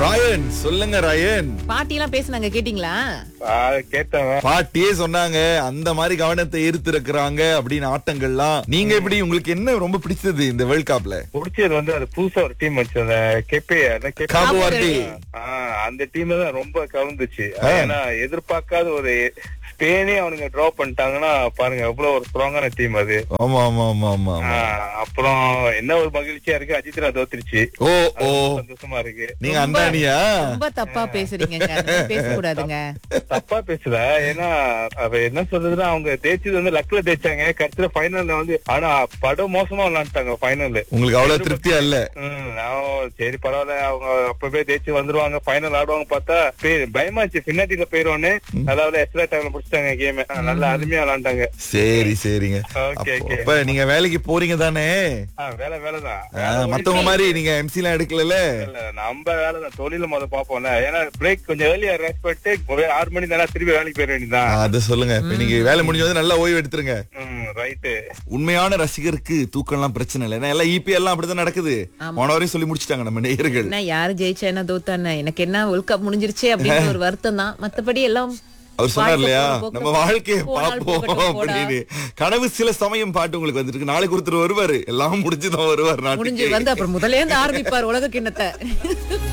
ராயன் சொல்லுங்க ராயன் பாட்டி எல்லாம் பேசுனாங்க கேட்டீங்களா கேட்டவன் பாட்டியே சொன்னாங்க அந்த மாதிரி கவனத்தை ஈர்த்திருக்கிறாங்க அப்படின்னு ஆட்டங்கள்லாம் நீங்க எப்படி உங்களுக்கு என்ன ரொம்ப பிடிச்சது இந்த வேர்ல்ட் கப்ல பிடிச்சது வந்து அது புதுசா ஒரு டீம் வச்சு அந்த கெப்பே அந்த கெப்பே காபு வார்டி ஆ, அந்த டீம் தான் ரொம்ப கவுந்துச்சு ஏன்னா எதிர்பார்க்காத ஒரு ஸ்பெயினே அவனுங்க டிரா பண்ணிட்டாங்கன்னா பாருங்க எவ்வளவு ஒரு ஸ்ட்ராங்கான டீம் அது ஆமா ஆமா ஆமா ஆமா ஆ, ஆமா அப்புறம் என்ன ஒரு மகிழ்ச்சியா இருக்கு அஜித்ரா தோத்துருச்சு ஓ அது ஓ ரொம்ப சந்தோஷமா இருக்கு நீங்க அந்தானியா ரொம்ப தப்பா பேசுறீங்க பேசக்கூடாதுங்க தப்பா பேசல ஏன்னா அவ என்ன சொல்றதுன்னா அவங்க தேய்ச்சது வந்து லக்ல தேய்ச்சாங்க கடைசியில ஃபைனல்ல வந்து ஆனா படம் மோசமா விளையாண்டாங்க ஃபைனல்ல உங்களுக்கு அவ்வளவு திருப்தியா இல்ல ம், நான் சரி பரவாயில்ல அவங்க அப்பவே தேய்ச்சி வந்துருவாங்க ஃபைனல் ஆடுவாங்க பார்த்தா பே- பயமாச்சு பின்னாடில போயிருவோன்னு அதாவது எக்ஸ்ட்ரா டைம்ல முடிச்சிட்டாங்க கேம் நல்லா அருமையா விளையாண்டாங்க சரி சரிங்க ஓகே அப்போ- ஓகே அப்ப நீங்க வேலைக்கு போறீங்க தானே வேலை வேலைதான் ஆ, மத்தவங்க மாதிரி நீங்க எம்சி எல்லாம் எடுக்கல இல்ல, நம்ம வேலை தான் தொழில முத பாப்போம்ல ஏன்னா பிரேக் கொஞ்சம் ஏர்லியா ரெஸ்ட் பண்ணிட்டு ஒரு ஆறு மணி நேரம் திருப்பி வேலைக்கு போயிட வேண்டியதுதான் அதை சொல்லுங்க இப்ப நீங்க வேலை முடிஞ்சு வந்து நல்லா ஓய்வு எடுத்துருங்க ரைட்டு உண்மையான ரசிகருக்கு தூக்கம்லாம் பிரச்சனை இல்லை ஏன்னா எல்லாம் இபி எல்லாம் அப்படிதான் நடக்குது போன வரையும் சொல்லி முடிச்சிட்டாங்க நம்ம நேயர்கள் என்ன யாரு ஜெயிச்சா என்ன தோத்தா என்ன எனக்கு என்ன வேர்ல்ட் கப் முடிஞ்சிருச்சு அப்படின்னு ஒரு வருத்தம் தான் மத்தபடி எல்லாம் அவர் சொன்னார் இல்லையா வாழ்க்கை போக நம்ம போக வாழ்க்கையை போனால் பார்ப்போம் போகட்டும் போடா. அப்படின்னு கனவு சில சமயம் பாட்டு உங்களுக்கு வந்துருக்கு நாளைக்கு ஒருத்தர் வருவாரு எல்லாம் முடிஞ்சுதான் வருவார் முடிஞ்சு நாட்டுக்கு வந்து அப்புறம் முதல்ல இருந்து ஆரம்பிப்பார் உலக கிண்ணத்தை